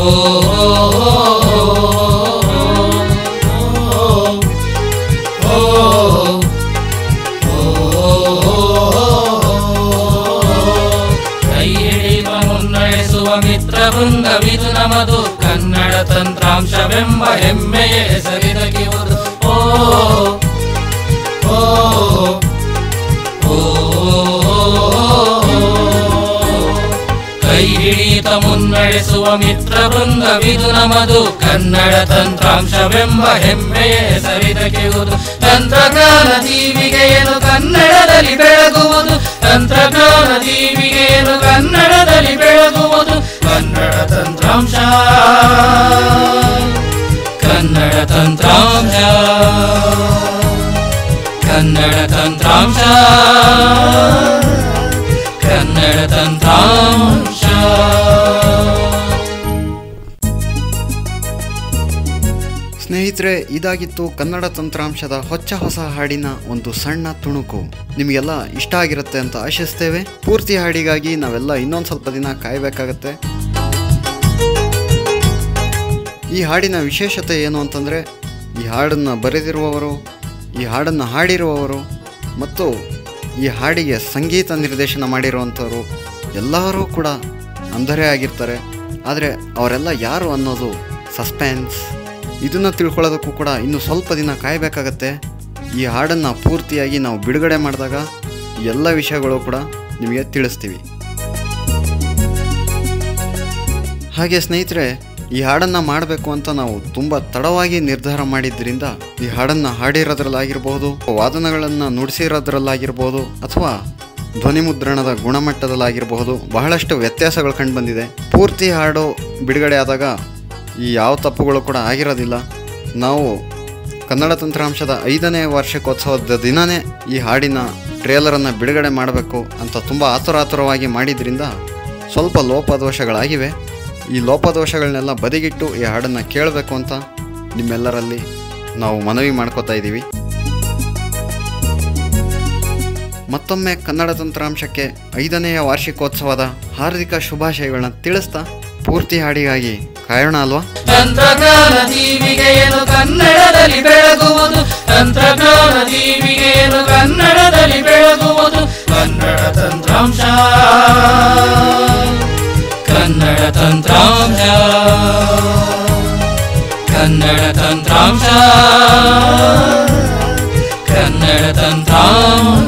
ಕೈ ಹಿಡಿಯುವ ಮುನ್ನಡೆಸುವ ಮಿತ್ರ ವೃಂದವಿದು ನಮದು ಕನ್ನಡ ತಂತ್ರಾಂಶವೆಂಬ ಹೆಮ್ಮೆಯ ಹೆಸರಿದಗಿವುದು ಓ ಓ ಓ ಕೈ ಹಿಡಿಯುತ್ತ ಮುನ್ನಡೆಸುವ ಮಿತ್ರ ವೃಂದವಿದು ನಮದು ಕನ್ನಡ ತಂತ್ರಾಂಶವೆಂಬ ಹೆಮ್ಮೆಯ ಹೆಸರಿದಗಿವುದು ತಂತ್ರಜ್ಞಾನ ದೀವಿಗೆಯನ್ನು ಕನ್ನಡದಲ್ಲಿ ಬೆಳಗುವುದು ತಂತ್ರಜ್ಞಾನ ದೀವಿಗೆಯನ್ನು ಕನ್ನಡದಲ್ಲಿ ಬೆಳಗುವುದು ಕನ್ನಡ ತಂತ್ರಾಂಶ ಕನ್ನಡ ತಂತ್ರಾಂಶ ಕನ್ನಡ ತಂತ್ರಾಂಶ ಕನ್ನಡ ತಂತ್ರಾಂಶ ಸ್ನೇಹಿತರೆ ಇದಾಗಿತ್ತು ಕನ್ನಡ ತಂತ್ರಾಂಶದ ಹೊಚ್ಚ ಹೊಸ ಹಾಡಿನ ಒಂದು ಸಣ್ಣ ತುಣುಕು ನಿಮಗೆಲ್ಲ ಇಷ್ಟ ಆಗಿರುತ್ತೆ ಅಂತ ಆಶಿಸ್ತೇವೆ ಪೂರ್ತಿ ಹಾಡಿಗಾಗಿ ನಾವೆಲ್ಲ ಇನ್ನೊಂದು ಸ್ವಲ್ಪ ದಿನ ಕಾಯಬೇಕಾಗತ್ತೆ ಈ ಹಾಡಿನ ವಿಶೇಷತೆ ಏನು ಅಂತಂದರೆ ಈ ಹಾಡನ್ನು ಬರೆದಿರುವವರು ಈ ಹಾಡನ್ನು ಹಾಡಿರುವವರು ಮತ್ತು ಈ ಹಾಡಿಗೆ ಸಂಗೀತ ನಿರ್ದೇಶನ ಮಾಡಿರುವಂಥವರು ಎಲ್ಲರೂ ಕೂಡ ಅಂಧರೇ ಆಗಿರ್ತಾರೆ ಆದರೆ ಅವರೆಲ್ಲ ಯಾರು ಅನ್ನೋದು ಸಸ್ಪೆನ್ಸ್ ಇದನ್ನು ತಿಳ್ಕೊಳ್ಳೋದಕ್ಕೂ ಕೂಡ ಇನ್ನು ಸ್ವಲ್ಪ ದಿನ ಕಾಯಬೇಕಾಗತ್ತೆ ಈ ಹಾಡನ್ನು ಪೂರ್ತಿಯಾಗಿ ನಾವು ಬಿಡುಗಡೆ ಮಾಡಿದಾಗ ಈ ಎಲ್ಲ ವಿಷಯಗಳು ಕೂಡ ನಿಮಗೆ ತಿಳಿಸ್ತೀವಿ ಹಾಗೆ ಸ್ನೇಹಿತರೆ ಈ ಹಾಡನ್ನು ಮಾಡಬೇಕು ಅಂತ ನಾವು ತುಂಬ ತಡವಾಗಿ ನಿರ್ಧಾರ ಮಾಡಿದ್ರಿಂದ ಈ ಹಾಡನ್ನು ಹಾಡಿರೋದ್ರಲ್ಲಾಗಿರ್ಬೋದು ವಾದನಗಳನ್ನು ನುಡಿಸಿರೋದ್ರಲ್ಲಾಗಿರ್ಬೋದು ಅಥವಾ ಧ್ವನಿ ಮುದ್ರಣದ ಗುಣಮಟ್ಟದಲ್ಲಾಗಿರಬಹುದು ಬಹಳಷ್ಟು ವ್ಯತ್ಯಾಸಗಳು ಕಂಡು ಬಂದಿದೆ ಪೂರ್ತಿ ಹಾಡು ಬಿಡುಗಡೆ ಆದಾಗ ಈ ಯಾವ ತಪ್ಪುಗಳು ಕೂಡ ಆಗಿರೋದಿಲ್ಲ ನಾವು ಕನ್ನಡ ತಂತ್ರಾಂಶದ ಐದನೇ ವಾರ್ಷಿಕೋತ್ಸವದ ದಿನವೇ ಈ ಹಾಡಿನ ಟ್ರೇಲರನ್ನು ಬಿಡುಗಡೆ ಮಾಡಬೇಕು ಅಂತ ತುಂಬ ಆತುರಾತುರವಾಗಿ ಮಾಡಿದ್ರಿಂದ ಸ್ವಲ್ಪ ಲೋಪದೋಷಗಳಾಗಿವೆ ಈ ಲೋಪದೋಷಗಳನ್ನೆಲ್ಲ ಬದಿಗಿಟ್ಟು ಈ ಹಾಡನ್ನು ಕೇಳಬೇಕು ಅಂತ ನಿಮ್ಮೆಲ್ಲರಲ್ಲಿ ನಾವು ಮನವಿ ಮಾಡ್ಕೋತಾ ಇದ್ದೀವಿ ಮತ್ತೊಮ್ಮೆ ಕನ್ನಡ ತಂತ್ರಾಂಶಕ್ಕೆ ಐದನೆಯ ವಾರ್ಷಿಕೋತ್ಸವದ ಹಾರ್ದಿಕ ಶುಭಾಶಯಗಳನ್ನ ತಿಳಿಸ್ತಾ ಪೂರ್ತಿ ಹಾಡಿಗಾಗಿ ಕಾಯೋಣ ಅಲ್ವಾ ತಂತ್ರಜ್ಞಾನ ದೀವಿಗೆಯನ್ನು ಕನ್ನಡದಲ್ಲಿ ಬೆಳಗುವುದು ತಂತ್ರಜ್ಞಾನ ದೀವಿಗೆಯನ್ನು ಕನ್ನಡದಲ್ಲಿ ಬೆಳಗುವುದು ಕನ್ನಡ ತಂತ್ರಾಂಶ ಕನ್ನಡ ತಂತ್ರಾಂಶ ಕನ್ನಡ ತಂತ್ರಾಂಶ ಕನ್ನಡ ತಂತ್ರಾಂಶ